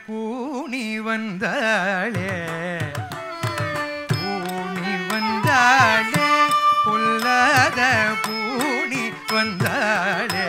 பூணி வந்தாளே பூணி வந்தாளே பொல்லாத பூணி வந்தாளே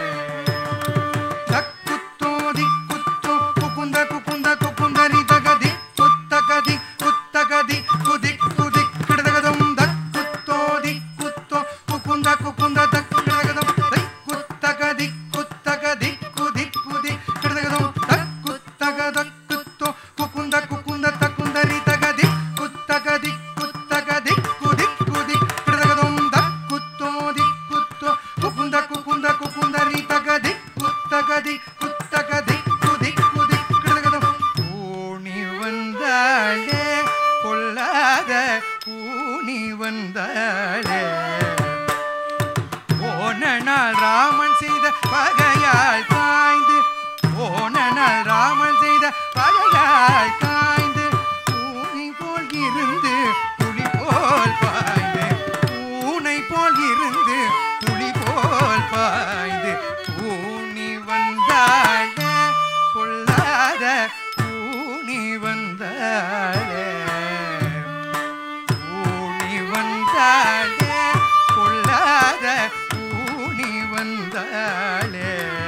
தக்குத்தோதி குத்தோ குக்குந்த குக்குந்த குக்குந்தரி தகதி குத்தகதி குத்தகதி குதி குதி கிடதகதம் தக்குத்தோதி குத்தோ குக்குந்த குக்குந்த தக்கிடதகதம் தை குத்தகதி குத்தகதி குதி குதி கிடதகதம் தக்குத்தகத குத்தோ குக்குந்த குக்குந்த தக்குந்தரி தகதி குத்தகதி குத்தகதி குதி குதி கிடதகதம் தக்குத்தோதி குத்தோ குக்குந்த குக்குந்த குக்குந்தரி தகதி குத்தகதி குத்தகதி குதி குதி கிடதகதம் பூணி வந்தாளே பொல்லாத பூணி வந்தாளே போன நாள் ராமன் செய்த பகையால் காய்ந்து போன நாள் ராமன் செய்த பகையால் காய்ந்து பூனை போல் இருந்து புலி போல் பாய்ந்து பூனை போல் இருந்து புலி போல் பாய்ந்து பூனி வந்தாளே பொல்லாத பூனி வந்தாளே பூனி வந்தாளே பொல்லாத பூனி வந்தாளே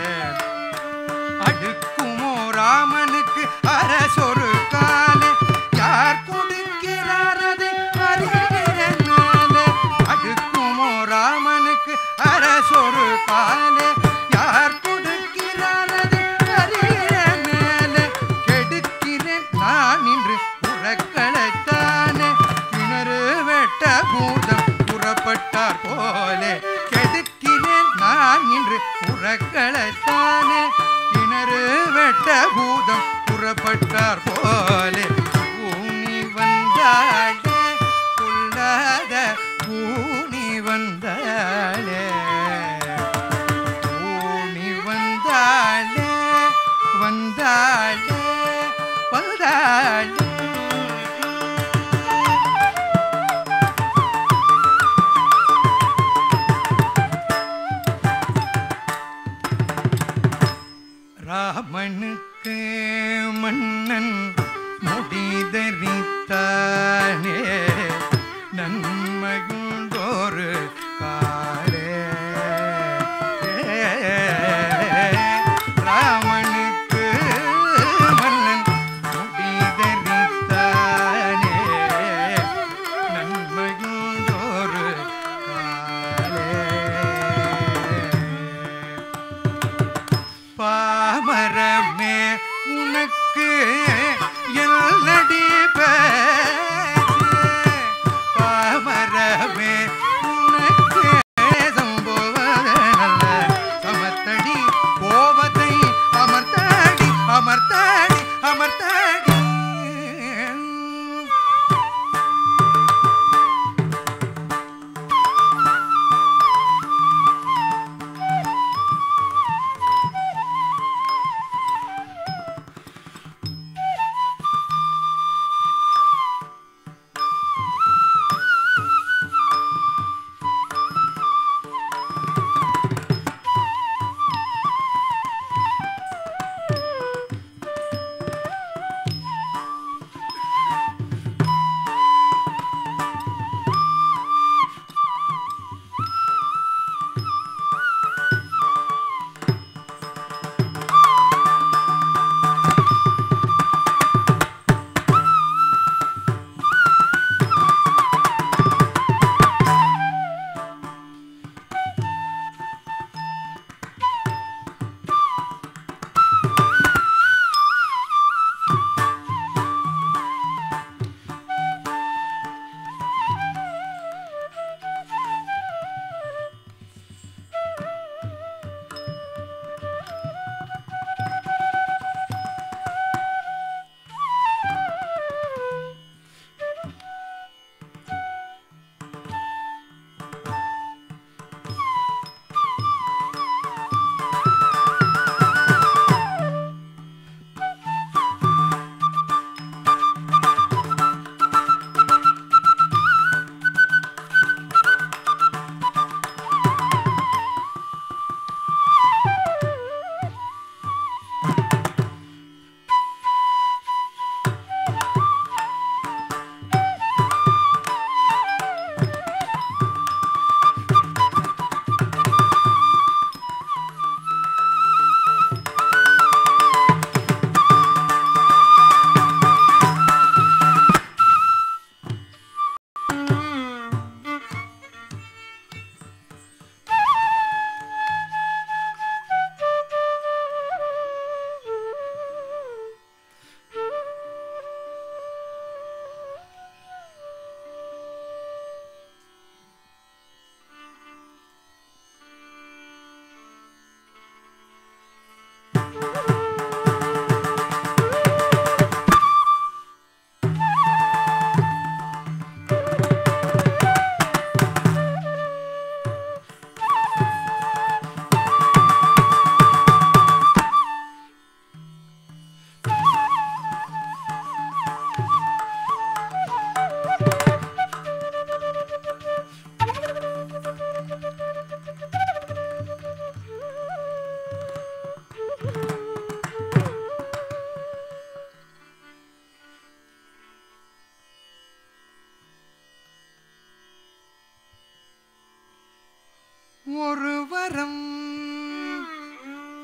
அடுக்குமோ ராமனுக்கு அரசொரு காலே யார் கொடுக்கிறார் அதை அறிகிறேன் நானே. அடுக்குமோ ராமனுக்கு அரசொரு காலே யார் கொடுக்கிறார் அதை அறிகிறேன் மேலே. கெடுக்கிறேன் நான் இன்று உறக்களைத்தானே கிணறு வெட்ட பூதம் புறப்பட்டார் போலே கெடுக்கிறேன் நான் இன்று உறக்களைத்தானே கிணறு வெட்ட பூதம் புறப்பட்டார் போலே பூனி வந்தாளே பொல்லாத பூனி வந்தாளே பூனி வந்தாளே வந்தாளே வந்தாளே ராமனுக்கு மன்னன் முடிதறித்தானே நன்மையுண்டோரு காலே ராமனுக்கு மன்னன் முடிதறித்தானே நன்மையுண்டோரு காலே பாமரமே உனக்கு எல்லடி பேச்சு பாமரமே உனக்கு சம்போவதல்ல சமத்தடி கோவத்தை அமர்த்தாடி அமர்த்தாடி அமர்த்தாடி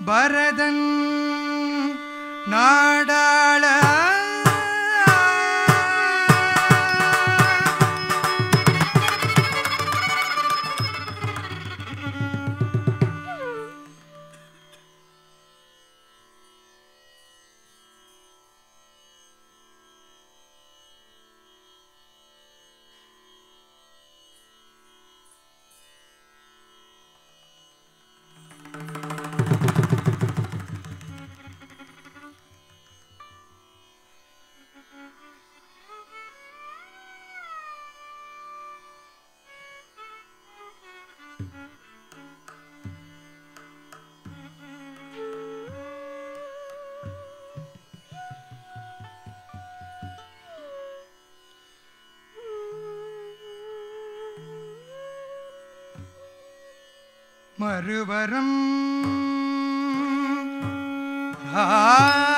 பரதன் நாடாள மறுவரம் ஆ